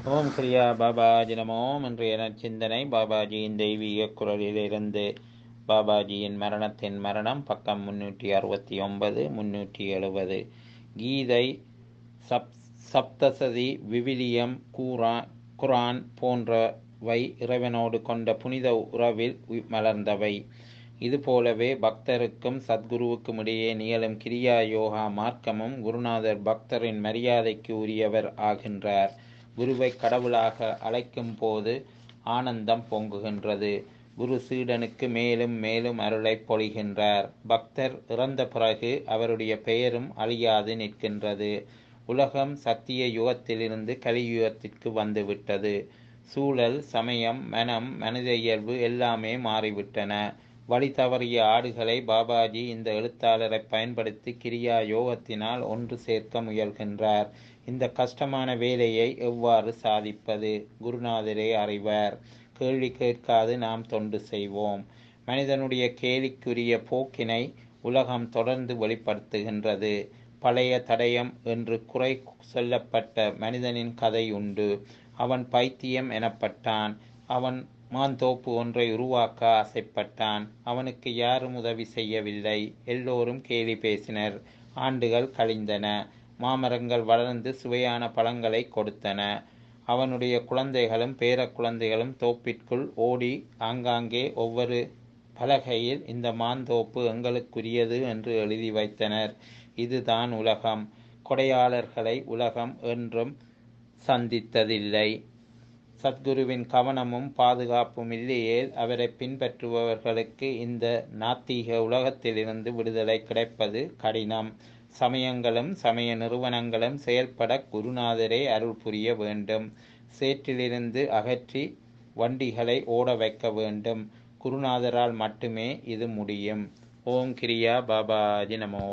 ஓம் கிரியா பாபாஜி நமோம் இன்றைய நற்சிந்தனை பாபாஜியின் தெய்வீக குரலிலிருந்து பாபாஜியின் மரணத்தின் மரணம் பக்கம் முன்னூற்றி அறுபத்தி ஒன்பது முன்னூற்றி எழுபது கீதை சப் சப்தசதி விவிலியம் கூரா குரான் போன்றவை இறைவனோடு கொண்ட புனித உறவில் உ- மலர்ந்தவை இதுபோலவே பக்தருக்கும் சத்குருவுக்கும் இடையே நிகழும் கிரியா யோகா மார்க்கமும் குருநாதர் பக்தரின் மரியாதைக்கு உரியவர் ஆகின்றார் குருவை கடவுளாக அழைக்கும் போது ஆனந்தம் பொங்குகின்றது குரு சீடனுக்கு மேலும் மேலும் அருளை பொழிகின்றார் பக்தர் இறந்த பிறகு அவருடைய பெயரும் அழியாது நிற்கின்றது உலகம் சத்திய யுகத்திலிருந்து கலியுகத்திற்கு வந்துவிட்டது சூழல் சமயம் மனம் மனித இயல்பு எல்லாமே மாறிவிட்டன வழி தவறிய ஆடுகளை பாபாஜி இந்த எழுத்தாளரை பயன்படுத்தி கிரியா யோகத்தினால் ஒன்று சேர்க்க முயல்கின்றார் இந்த கஷ்டமான வேலையை எவ்வாறு சாதிப்பது குருநாதரே அறிவார் கேள்வி கேட்காது நாம் தொண்டு செய்வோம் மனிதனுடைய கேலிக்குரிய போக்கினை உலகம் தொடர்ந்து வெளிப்படுத்துகின்றது பழைய தடயம் என்று குறை சொல்லப்பட்ட மனிதனின் கதை உண்டு அவன் பைத்தியம் எனப்பட்டான் அவன் மாந்தோப்பு ஒன்றை உருவாக்க ஆசைப்பட்டான் அவனுக்கு யாரும் உதவி செய்யவில்லை எல்லோரும் கேலி பேசினர் ஆண்டுகள் கழிந்தன மாமரங்கள் வளர்ந்து சுவையான பழங்களை கொடுத்தன அவனுடைய குழந்தைகளும் பேர குழந்தைகளும் தோப்பிற்குள் ஓடி ஆங்காங்கே ஒவ்வொரு பலகையில் இந்த மாந்தோப்பு எங்களுக்குரியது என்று எழுதி வைத்தனர் இதுதான் உலகம் கொடையாளர்களை உலகம் என்றும் சந்தித்ததில்லை சத்குருவின் கவனமும் பாதுகாப்பும் இல்லையேல் அவரை பின்பற்றுபவர்களுக்கு இந்த நாத்திக உலகத்திலிருந்து விடுதலை கிடைப்பது கடினம் சமயங்களும் சமய நிறுவனங்களும் செயல்பட குருநாதரே அருள் புரிய வேண்டும் சேற்றிலிருந்து அகற்றி வண்டிகளை ஓட வைக்க வேண்டும் குருநாதரால் மட்டுமே இது முடியும் ஓம் கிரியா பாபாஜி நமோ